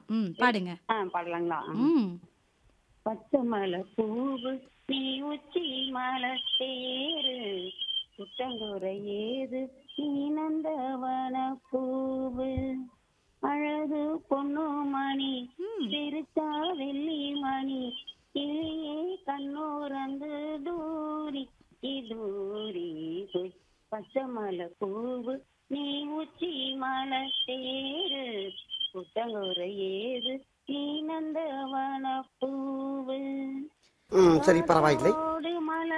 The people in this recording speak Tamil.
ம் பாடுங்க ஆ பாடலாங்களா ம் பச்சை மலை பூவு நீ உச்சி மலை தேரு குட்டங்குறை ஏது நீ நந்தவன பூவு அழகு பொண்ணு மணி ம். சிரிச்சா வெள்ளி மணி கிளியே கண்ணோரந்து தூரி இதூரி போய் பச்சை மலை பூவு நீ உச்சி மலை தேரு குட்டங்குறை ஏது நீ நந்தவன பூவு ம் சரி பரவாயில்லை